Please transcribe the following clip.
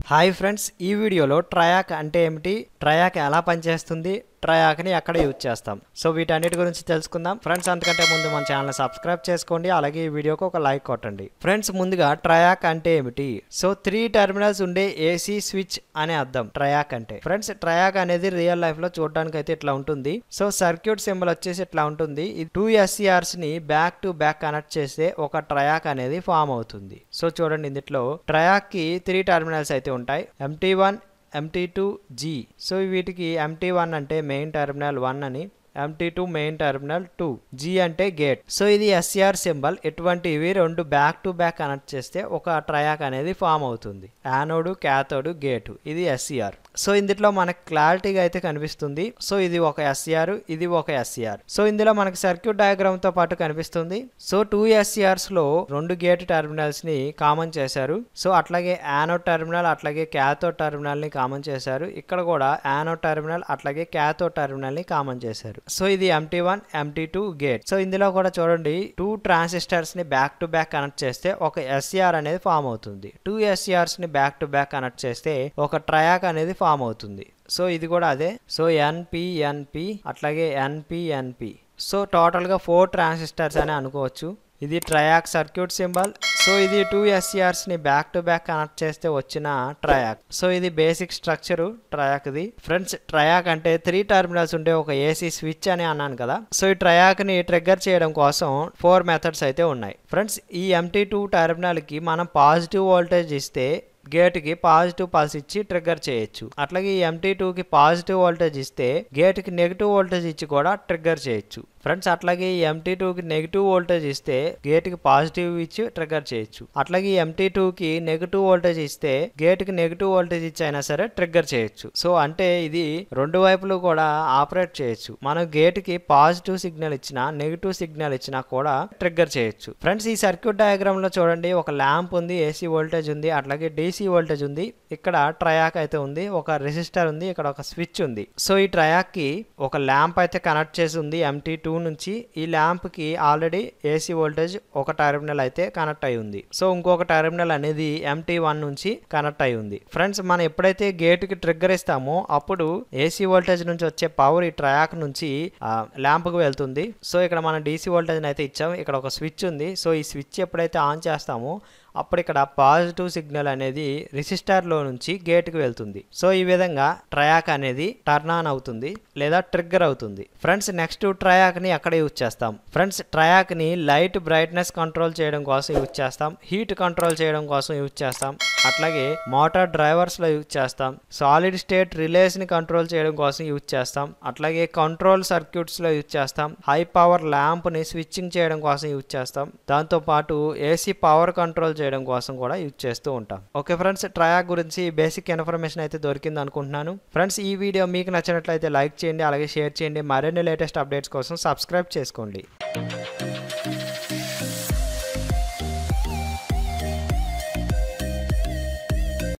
hi friends ఈ వీడియోలో TRIAC అంటే ఏమిటి ట్రయాక్ ఎలా పనిచేస్తుంది ట్రయాక్ని ఎక్కడ యూజ్ చేస్తాం సో వీటన్నిటి గురించి తెలుసుకుందాం ఫ్రెండ్స్ అంతకంటే ముందు మన ఛానల్ సబ్స్క్రైబ్ చేసుకోండి అలాగే ఈ వీడియోకి ఒక లైక్ కొట్టండి ఫ్రెండ్స్ ముందుగా ట్రయాక్ అంటే ఏమిటి సో త్రీ టెర్మినల్స్ ఉండే ఏసీ స్విచ్ అనే అర్థం ట్రయాక్ అంటే ఫ్రెండ్స్ ట్రయాక్ అనేది రియల్ లైఫ్ లో చూడడానికి అయితే ఇట్లా ఉంటుంది సో సర్క్యూట్ సింబల్ వచ్చేసి ఇట్లా ఉంటుంది ఈ టూ ఎస్సీఆర్స్ ని బ్యాక్ టు బ్యాక్ కనెక్ట్ చేస్తే ఒక ట్రయాక్ అనేది ఫామ్ అవుతుంది సో చూడండి ఇందులో ట్రయాక్ కి త్రీ టెర్మినల్స్ అయితే ఉంటాయి MT one MT two G so వీటికి ఎంటీ వన్ అంటే మెయిన్ టెర్మినల్ వన్ అని MT two main terminal two G అంటే గేట్ సో ఇది ఎస్ఆర్ సింబల్ ఇటువంటివి రెండు బ్యాక్ టు బ్యాక్ కనెక్ట్ చేస్తే ఒక ట్రయాక్ అనేది ఫామ్ అవుతుంది యానోడు క్యాథోడు గేటు ఇది ఎస్సీఆర్ సో ఇందులో మనకు క్లారిటీగా అయితే కనిపిస్తుంది సో ఇది ఒక ఎస్సీఆర్ ఇది ఒక ఎస్సీఆర్ సో ఇందులో మనకి సర్క్యూట్ డయాగ్రామ్ తో పాటు కనిపిస్తుంది సో టూ ఎస్సీఆర్స్ లో రెండు గేట్ టెర్మినల్స్ ని కామన్ చేశారు సో అట్లాగే యానోడ్ టెర్మినల్ అట్లాగే క్యాథోడ్ టెర్మినల్ ని కామన్ చేశారు ఇక్కడ కూడా యానోడ్ టెర్మినల్ అట్లాగే క్యాథోడ్ టెర్మినల్ ని కామన్ చేశారు సో ఇది MT one MT two gate so ఇందులో కూడా చూడండి టూ ట్రాన్సిస్టర్స్ ని బ్యాక్ టు బ్యాక్ కనెక్ట్ చేస్తే ఒక ఎస్సీఆర్ అనేది ఫామ్ అవుతుంది టూ ఎస్సీఆర్స్ ని బ్యాక్ టు బ్యాక్ కనెక్ట్ చేస్తే ఒక ట్రయాక్ అనేది ఫామ్ అవుతుంది సో ఇది కూడా అదే సో ఎన్పిఎన్పి అట్లాగే ఎన్పిఎన్పి సో టోటల్గా ఫోర్ ట్రాన్సిస్టర్స్ అని అనుకోవచ్చు ఇది ట్రయాక్ సర్క్యూట్ సింబల్ సో ఇది టూ ఎస్సీఆర్స్ని బ్యాక్ టు బ్యాక్ కనెక్ట్ చేస్తే వచ్చిన ట్రయాక్ సో ఇది బేసిక్ స్ట్రక్చర్ ట్రయాక్ది ఫ్రెండ్స్ ట్రయాక్ అంటే త్రీ టెర్మినల్స్ ఉండే ఒక ఏసీ స్విచ్ అని అన్నాను కదా సో ఈ ట్రయాక్ని ట్రిగ్గర్ చేయడం కోసం ఫోర్ మెథడ్స్ అయితే ఉన్నాయి ఫ్రెండ్స్ ఈ ఎంటీ టూ టెర్మినల్కి మనం పాజిటివ్ వోల్టేజ్ ఇస్తే గేట్కి పాజిటివ్ పల్స్ ఇచ్చి ట్రిగ్గర్ చేయొచ్చు అట్లాగే ఈ ఎంటీ టూకి పాజిటివ్ వోల్టేజ్ ఇస్తే గేట్కి నెగిటివ్ వోల్టేజ్ ఇచ్చి కూడా ట్రిగ్గర్ చేయొచ్చు ఫ్రెండ్స్ అట్లాగే ఈ ఎంటీ టూకి నెగిటివ్ వోల్టేజ్ ఇస్తే గేట్కి పాజిటివ్ ఇచ్చి ట్రిగ్గర్ చేయొచ్చు అట్లాగే ఈ ఎంటీ టూకి నెగిటివ్ వోల్టేజ్ ఇస్తే గేట్కి నెగిటివ్ వోల్టేజ్ ఇచ్చి అయినా సరే ట్రిగ్గర్ చేయొచ్చు సో అంటే ఇది రెండు వైపులు కూడా ఆపరేట్ చేయొచ్చు మనం గేట్కి పాజిటివ్ సిగ్నల్ ఇచ్చినా నెగిటివ్ సిగ్నల్ ఇచ్చినా కూడా ట్రిగ్గర్ చేయొచ్చు ఫ్రెండ్స్ ఈ సర్క్యూట్ డయాగ్రామ్ లో చూడండి ఒక ల్యాంప్ ఉంది ఏసీ వోల్టేజ్ ఉంది అట్లాగే డీసీ వోల్టేజ్ ఉంది ఇక్కడ ట్రయాక్ అయితే ఉంది ఒక రెసిస్టర్ ఉంది ఇక్కడ ఒక స్విచ్ ఉంది సో ఈ ట్రయాక్ కి ఒక ల్యాంప్ అయితే కనెక్ట్ చేసి ఉంది ఎంటీ టూ నుంచి ఈ ల్యాంప్ కి ఆల్రెడీ ఏసీ వోల్టేజ్ ఒక టెర్మినల్ అయితే కనెక్ట్ అయి ఉంది సో ఇంకొక టెర్మినల్ అనేది ఎంటీ వన్ నుంచి కనెక్ట్ అయి ఉంది ఫ్రెండ్స్ మనం ఎప్పుడైతే గేట్ కి ట్రిగ్గర్ ఇస్తామో అప్పుడు ఏసీ వోల్టేజ్ నుంచి వచ్చే పవర్ ఈ ట్రయాక్ నుంచి ల్యాంప్ కు వెళ్తుంది సో ఇక్కడ మనం డీసీ వోల్టేజ్ అయితే ఇచ్చాం ఇక్కడ ఒక స్విచ్ ఉంది సో ఈ స్విచ్ ఎప్పుడైతే ఆన్ చేస్తామో అప్పుడు ఇక్కడ పాజిటివ్ సిగ్నల్ అనేది రిజిస్టర్ లో నుంచి గేట్ కి వెళ్తుంది సో ఈ విధంగా ట్రయాక్ అనేది టర్న్ ఆన్ అవుతుంది లేదా ట్రిగ్గర్ అవుతుంది ఫ్రెండ్స్ నెక్స్ట్ ట్రయాక్ ని ఎక్కడ యూజ్ చేస్తాం ఫ్రెండ్స్ ట్రయాక్ ని లైట్ బ్రైట్నెస్ కంట్రోల్ చేయడం కోసం యూజ్ చేస్తాం హీట్ కంట్రోల్ చేయడం కోసం యూజ్ చేస్తాం అట్లాగే మోటార్ డ్రైవర్స్ లో యూజ్ చేస్తాం సాలిడ్ స్టేట్ రిలేస్ ని కంట్రోల్ చేయడం కోసం యూజ్ చేస్తాం అట్లాగే కంట్రోల్ సర్క్యూట్స్ లో యూజ్ చేస్తాం హై పవర్ ల్యాంప్ ని స్విచ్చింగ్ చేయడం కోసం యూజ్ చేస్తాం దాంతో పాటు ఏసీ పవర్ కంట్రోల్ చేయడం కోసం కూడా యూజ్ చేస్తూ ఉంటాం ఓకే ఫ్రెండ్స్ ట్రయాక్ గురించి బేసిక్ ఇన్ఫర్మేషన్ అయితే దొరికింది అనుకుంటున్నాను ఫ్రెండ్స్ ఈ వీడియో మీకు నచ్చినట్లయితే లైక్ చేయండి అలాగే షేర్ చేయండి మరిన్ని లేటెస్ట్ అప్డేట్స్ కోసం సబ్స్క్రైబ్ చేసుకోండి